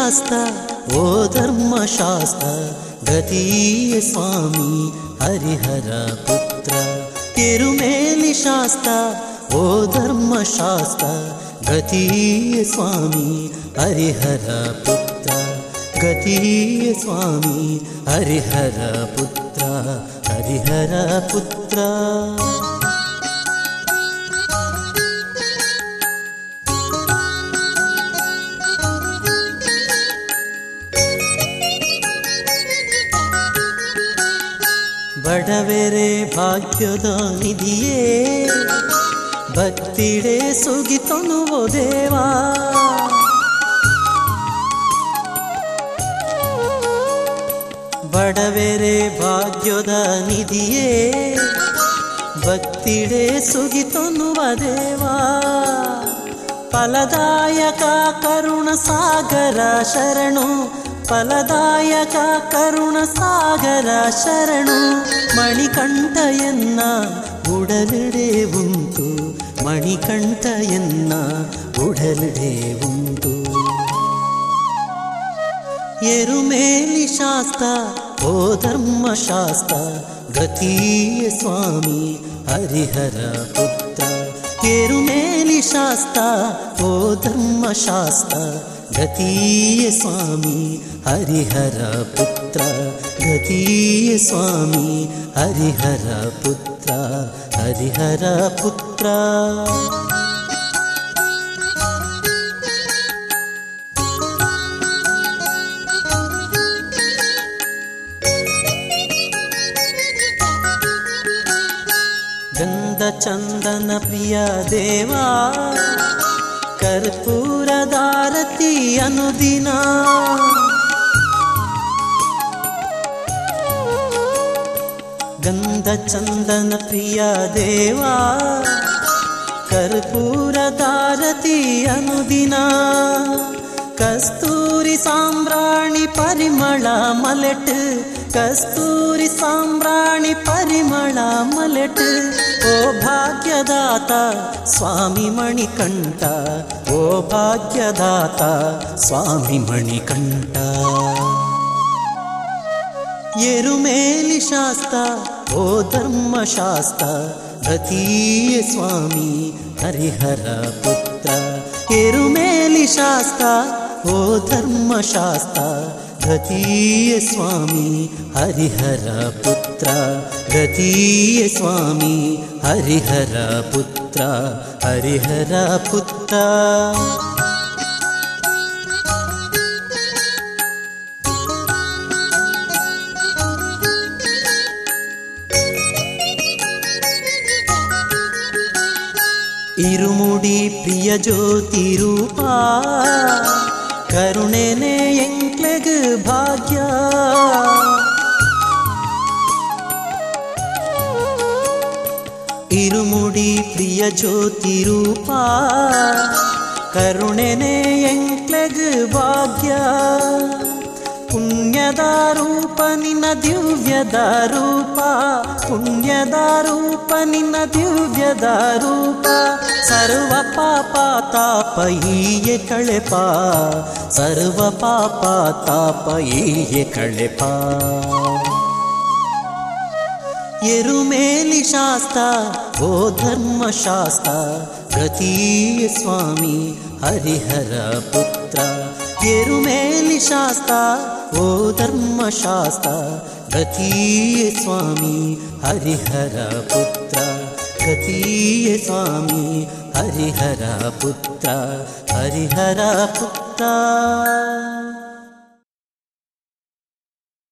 ಶಾಸ್ತ್ರ ಓ ಧರ್ಮಶಾಸ್ತ್ರ ಗತೀಯ ಸ್ವಾಮಿ ಹರಿಹರ ಪುತ್ರ ತಿರುಮೇಲಿ ಶಾಸ್ತ್ರ ಓ ಧರ್ಮಶಾಸ್ತ್ರ ಗತೀಯ ಸ್ವಾಮಿ ಹರಿಹರ ಪುತ್ರ ಗತೀಯ ಸ್ವಾಮಿ ಹರಿಹರ ಪುತ್ರ ಹರಿಹರ ಪುತ್ರ ಬಡವೆರೆ ಭಾಗ್ಯದ ನಿಧಿಯೇ ಭಕ್ತಿಡೆ ಸುಗಿತೊನುವೋ ದೇವಾ ಬಡವೆರೆ ಭಾಗ್ಯದ ನಿಧಿಯೇ ಭಕ್ತಿಡೆ ಸುಗಿತೊನ್ನುವ ದೇವಾ ಫಲದಾಯಕ ಕರುಣ ಸಾಗರ ಶರಣು ಫಲದಾಯಕ ಕರುಣ ಸಾಗರ ಶರಣು ಮಣಿಕಂಠ ಎನ್ನ ಉಡಲಿಡೆ ಉಂಟು ಮಣಿಕಂಠ ಎನ್ನ ಉಡಲಿಡೆ ಉಂಟು ಎರುಮೇಲಿ ಶಾಸ್ತ್ರ ಓ ಧರ್ಮಶಾಸ್ತ್ರ ಗತೀಯ ಸ್ವಾಮಿ ಹರಿಹರ ಪುತ್ರ ಎರುಮೇಲಿ ಶಾಸ್ತ್ರ ಓ ಧರ್ಮಶಾಸ್ತ್ರ ಗತೀಯ ಸ್ವಾಮಿ ಹರಿಹರ ಪುತ್ರ ಗತೀಯ ಸ್ವಾಮಿ ಹರಿಹರ ಪುತ್ರ ಹರಿಹರ ಪುತ್ರ ಗಂಧ ಚಂದನ ಪ್ರಿಯ ದೇವಾ ಕರ್ಪೂರದಾರತಿ ಅನುದಿನ ಗಂಧ ಚಂದನ ಪ್ರಿಯ ದೇವಾ ಕರ್ಪೂರದಾರತಿ ಅನುದಿನ ಕಸ್ತೂರಿ ಸಾಂಬ್ರಾಣಿ ಪರಿಮಳ ಮಲೆಟ್ ಕಸ್ತೂರಿ ಸಾಂಬ್ರಾಣಿ ಪರಿಮಳ ಮಲೆಟ್ ಓ ಭಾಗ್ಯದಾತ ಸ್ವಾಮಿ ಮಣಿಕಂಠ ಓ ಭಾಗ್ಯದಾತ ಸ್ವಾಮಿ ಮಣಿಕಂಠ ಎರುಮೇಲಿ ಶಾಸ್ತ್ರ ಓ ಧರ್ಮಶಾಸ್ತ್ರ ಗತೀಯ ಸ್ವಾಮಿ ಹರಿಹರ ಪುತ್ರ ಎರುಮೇಲಿ ಶಾಸ್ತ್ರ ಓ ಧರ್ಮಶಾಸ್ತ್ರ ಗತೀಯ ಸ್ವಾಮಿ ಹರಿಹರ ಪುತ್ರ ಗತೀಯ ಸ್ವಾಮಿ ಹರಿಹರ ಪುತ್ರ ಹರಿಹರ ಪುತ್ರ ಇರುಮುಡಿ ಪ್ರಿಯ ಜ್ಯೋತಿ ರೂಪ ಕರುಣೆನೆ ಎಂಕ್ಲೆಗ್ ಭಾಗ್ಯ ಇರುಮುಡಿ ಪ್ರಿಯ ಜ್ಯೋತಿ ರೂಪ ಕರುಣೆನೆ ಎಂಕ್ಲೆಗ್ ಭಾಗ್ಯ ಪುಣ್ಯದ ರೂಪ ನಿನ್ನ ದಿವ್ಯದ ರೂಪ ಪುಣ್ಯದ ರೂಪ ನಿನ್ನ ದಿವ್ಯದ ರೂಪ ಸರ್ವ ಪಾಪ ತಾಪ ಈಯೆ ಕಳೆಪ ಸರ್ವ ಪಾಪ ತಾಪ ಈಯೆ ಕಳೆಪ ಎರುಮೇಲಿ ಶಾಸ್ತ್ರ ಓ ಧರ್ಮಶಾಸ್ತ್ರ ಗತೀಯ ಸ್ವಾಮಿ ಹರಿಹರ ಪುತ್ರ ಎರುಮೇಲಿ ಶಾಸ್ತ್ರ ಓ ಧರ್ಮಶಾಸ್ತ್ರ ಗತೀಯ ಸ್ವಾಮಿ ಹರಿಹರ ಪುತ್ರ ಗತೀಯ ಸ್ವಾಮಿ ಹರಿಹರ ಪುತ್ರ ಹರಿಹರ ಪುತ್ರ